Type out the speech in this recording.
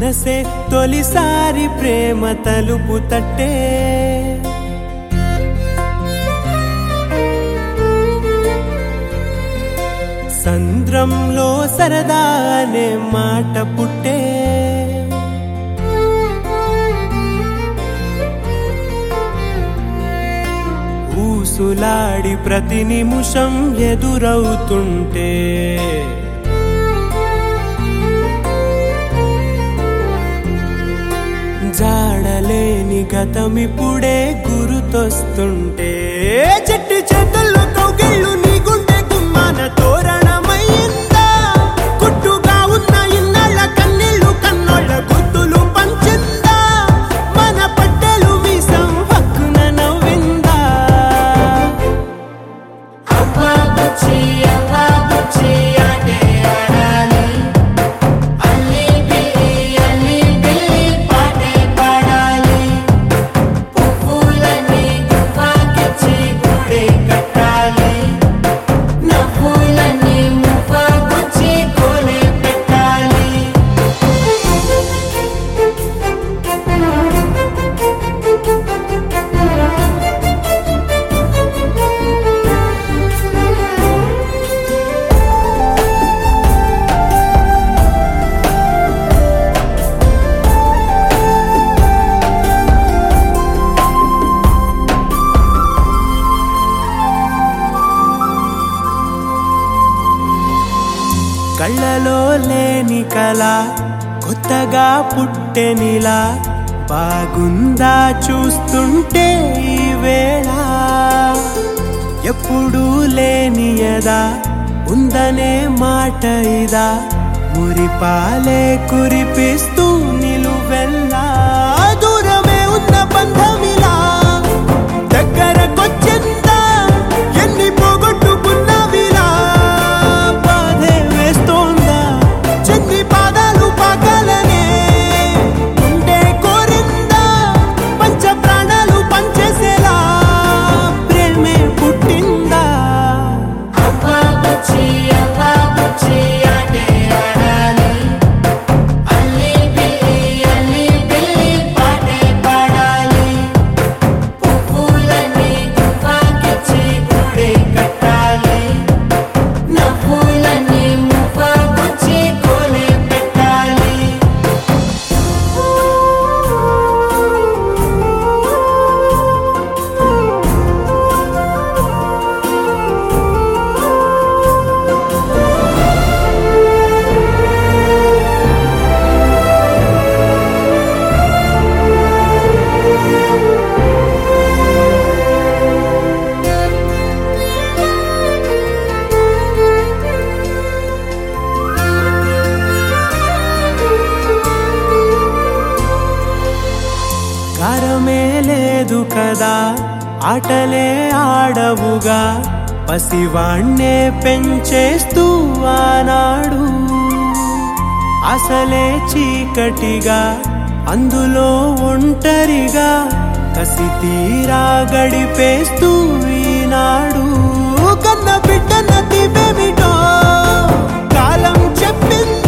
మనసే తొలిసారి ప్రేమ తలుపు తట్టే సంద్రంలో సరదా అనే మాట పుట్టే ఊసులాడి ప్రతి నిమిషం ఎదురవుతుంటే జాడలేని గతమిప్పుడే గురుతొస్తుంటే చెట్టు చేతుల్లో కౌగిళ్ళు నీ గుండె గుమ్మాన తోరణమయ్యిందా కుట్టుగా ఉన్న ఇన్నాళ్ళ కన్నీళ్ళు కన్నోళ్ళ గుర్తులు పంచిందా మన పట్టెలు మీసం హక్కున నవ్విందా అవ్వా బుచ్చి అవ్వా బుచ్చి ఆటే ఆడాలి అల్లి బిల్లి అల్లి బిల్లి పాటే పాడాలి పువ్వులని గువ్వాకిచ్చి గుడి కట్టాలి నవ్వులని మువ్వ గుచ్చి కోలే పెట్టాలి కళ్ళలో లేని కల కొత్తగా పుట్టెనిలా బాగుందా చూస్తుంటే ఈ వేళ ఎప్పుడూ లేని యదా ఉందనే మాట ఇదా మురిపాలే కురిపిస్తూ నిలువెల్లా దూరమే ఉన్న బంధమిలా దగ్గరకొచ్చిందా ఎన్ని పోగొట్టుకున్నవిలా బాధే వేస్తోందా చెన్ని పాదాలు పాకాలనే ఉండే కోరిందా పంచ ప్రాణాలు పంచేసేలా ప్రేమే పుట్టిందా అవ్వా బుచ్చి అవ్వా బుచ్చి ఆటే ఆడాలి అల్లి బిల్లి అల్లి బిల్లి పాటే పాడాలి పువ్వులని గువ్వాకిచ్చి గుడి కట్టాలి నవ్వులని మువ్వ గుచ్చి కోలే పెట్టాలి కారమే లేదు కదా ఆటలే ఆడవుగా పసివాణ్ణే పెంచేస్తూ ఆనాడు అసలే చీకటిగా అందులో ఒంటరిగా కసి తీరా గడిపేస్తూ ఈనాడు కన్న బిడ్డ నది కాలం చెప్పింది